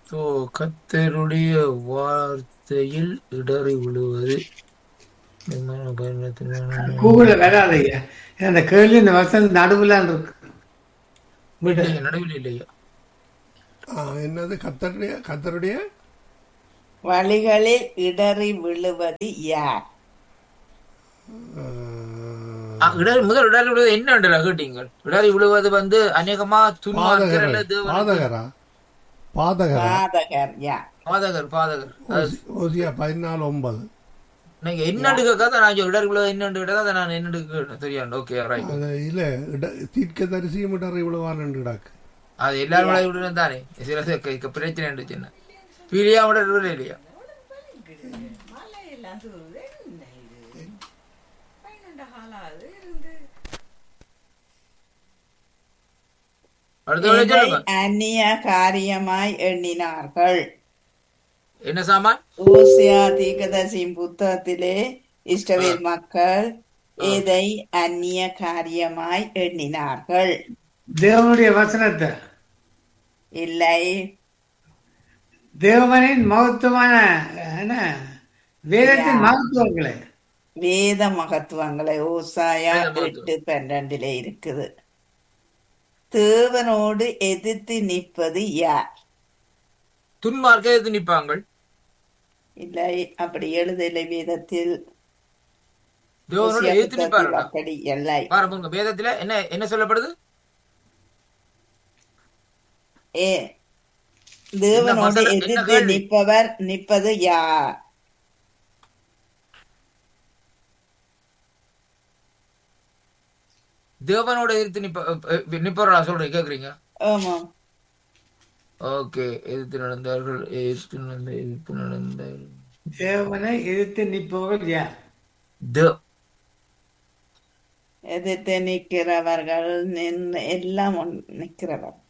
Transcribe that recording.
ஓ கத்தருடைய வார்த்தையில் இடறி விழுவது விமான பயணத்தின் கூகுளில் வராதையா அந்த கேள்வி இந்த வசனம் நடுவில் இருக்கு விடு இல்லையா, நடுவில் இல்லையா ஆ, என்னது கத்தருடைய கத்தருடைய வழிகளில் இடறி விழுவது யார் ஆ, ஆ, இடறி முதல் இடறி விழுவது என்ன கேட்டீங்கள் இடறி விழுவது வந்து அநேகமா துன்மார்க்கர் அல்ல பாதகர் தேவனுக்கு பாதகரா பாதகரா பாதகர் யார் பாதகர் பாதகர் அது ஓசி- ஓசியா பதினாலு ஒன்பது நீங்க என்னண்டு கேட்காத நான் இடறி விழுவது என்னண்டு கேட்டதா அதை நான் என்னண்டு கேட்டேன் தெரியாது ஓகே ரைட் அது இல்ல இட- தீர்க்க தரிசியும் இடர் இவ்வளவான் கிடாக்கு அது எல்லாரும் விளையாடி விடுறது தானே சில ச- க- க- பிரச்சனை இருந்துச்சுன்னா பிரியா விட இல்லையா மழையெல்லாம் தூருது என்ன இது பன்னெண்டு காலாவது இருந்து அடுத்த விட எதை சொல்லுங்க அந்நிய காரியமாய் எண்ணினார்கள் என்ன சாமான் ஓசியா தீர்க்கதரிசியின் புத்தகத்திலே இஸ்ரவேல் மக்கள் எதை அந்நிய காரியமாய் எண்ணினார்கள் தேவனுடைய வசனத்தை இல்லை தேவனின் மகத்துவமான என்ன வேதத்தின் மகத்துவங்களை வேத மகத்துவங்களை ஓசாயா வேத மகத்துவம். எட்டு பன்னெண்டிலே இருக்குது தேவனோடு எதிர்த்து நிற்பது யார் துன்மார்க்க எது நிற்பாங்கள் இல்லை அப்படி எழுதலை வேதத்தில் தேவனோட ஓசியா எதிர்த்து புத்தகத்தில் நிற்பார்கள் அப்படி இல்லை பாருங்க வேதத்துல என்ன என்ன சொல்லப்படுது ஏ தேவனோடு வசனம், என்ன எதிர்த்து கேள்வி? நிற்பவர் நிற்பது யார் தேவனோட எதிர்த்து நிப்ப அஹ், நிப்பவர்களா சொல்றீங்க கேக்குறீங்க ஆமாம் ஓகே எதிர்த்து நடந்தார்கள் எதிர்த்து நடந்த எதிர்த்து நடந்த தேவனை எதிர்த்து நிற்பவர்கள் யார் தே- எதிர்த்து நிற்கிறவர்கள் நின்று எல்லாம் ஒன்- நிற்கிறவர்